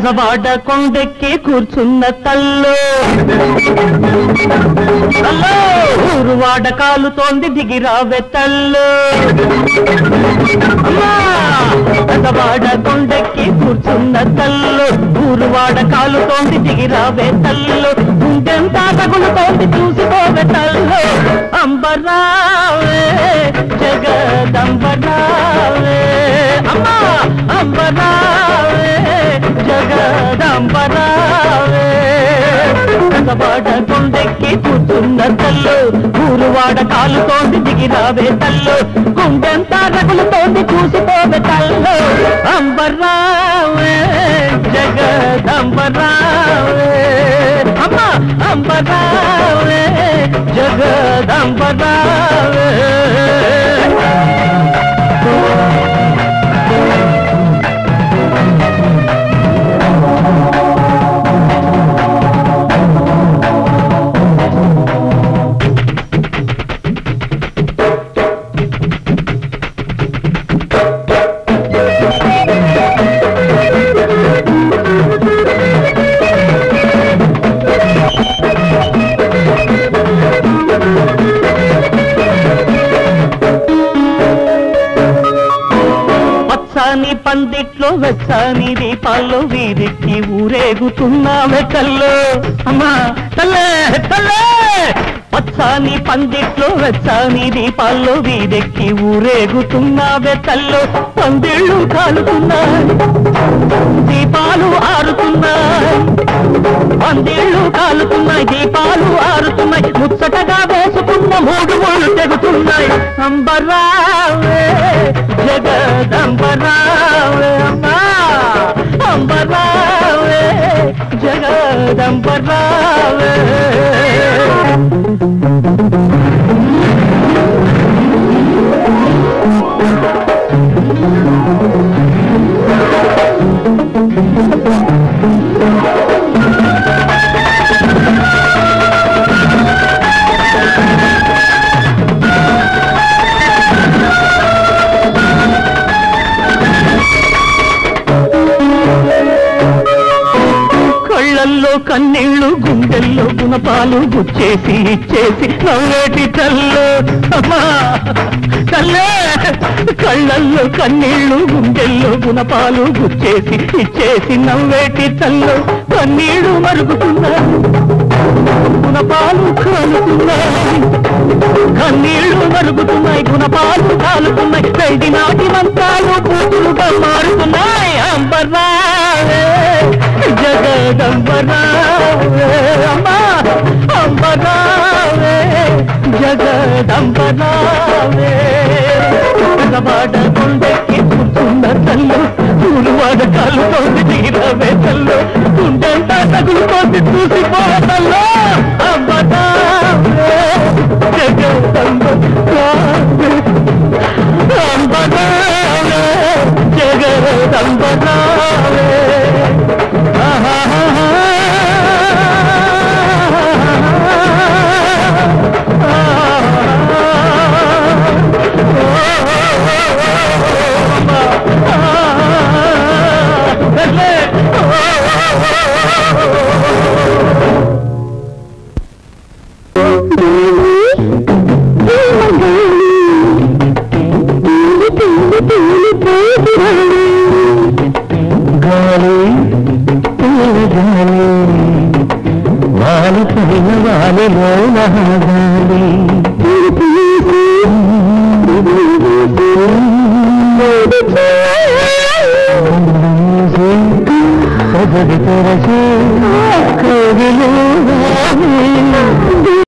పెదవాడ కొండెక్కి కూర్చున్న తల్లు తల్లో ఊరువాడ కాలుతోంది దిగిరావే తల్లు అమ్మా పెదవాడ కొండెక్కి కూర్చున్న తల్లు ఊరువాడ కాలుతోంది దిగిరావే తల్లు గుండెంతా తగులుతోంది చూసిపోవే తల్లు అంబరావే జగదంబరావే అమ్మా అంబరావే జగదంబరావే పెదవాడ కొండెక్కి కూర్చున్న తల్లు ఊరువాడ కాలుతోంది దిగిరావే తల్లు గుండెంతా రగులుతోంది చూసిపోవే తల్లు అంబరావే జగదంబరావే అమ్మ అంబరావే జగదంబరావే పచ్చాని పందిట్లో వెచ్చాని దీపాల్లో వీరికి ఊరేగుతున్నావే కల్లో అమ్మా తల్లే తల్లే పచ్చాని పందిట్లో వెచ్చాని దీపాల్లో వీరెక్కి ఊరేగుతున్నావే తల్లో పందిళ్ళు కాలుతున్నాయి దీపాలు ఆరుతున్నాయి పందిళ్ళు కాలుతున్నాయి దీపాలు ఆరుతున్నాయి ముచ్చటగా వేసుకున్న మూడు మూడు తెగుతున్నాయి అంబరావే జగదంబరావే అమ్మా అంబరావే జగదంబరావే కళ్ళల్లో కన్నీళ్లు గుండెల్లో గుణపాలు గుచ్చేసి ఇచ్చేసి నవ్వేటి తల్లు అమ్మా తల్లే కళ్ళల్లో కన్నీళ్లు గుండెల్లో గుణపాలు గుచ్చేసి ఇచ్చేసి నవ్వేటి తల్లు కన్నీళ్లు మరుగుతున్నాయి గుణపాలు కాలుతున్నాయి కన్నీళ్లు మరుగుతున్నాయి గుణపాలు కాలుతున్నాయి వెండి నాటి మంత్రాలు కూతురుగా మారుతున్నాయి అంబరావే జగదంబరావే అమ్మా అంబరావే జగదంబరావే పెదవాడ గుండెకి కూర్చున్న తల్లు పూలువాడ కాలుతోంది తీరవే తల్లు గుండెంతా తగులుతోంది చూసిపోతల్లో అంబరావే జగదంబరావే అంబరావే జగదంబరావే గాలి గాలి వాలి పైన వాలిలో గాలి తెరచి కవిలో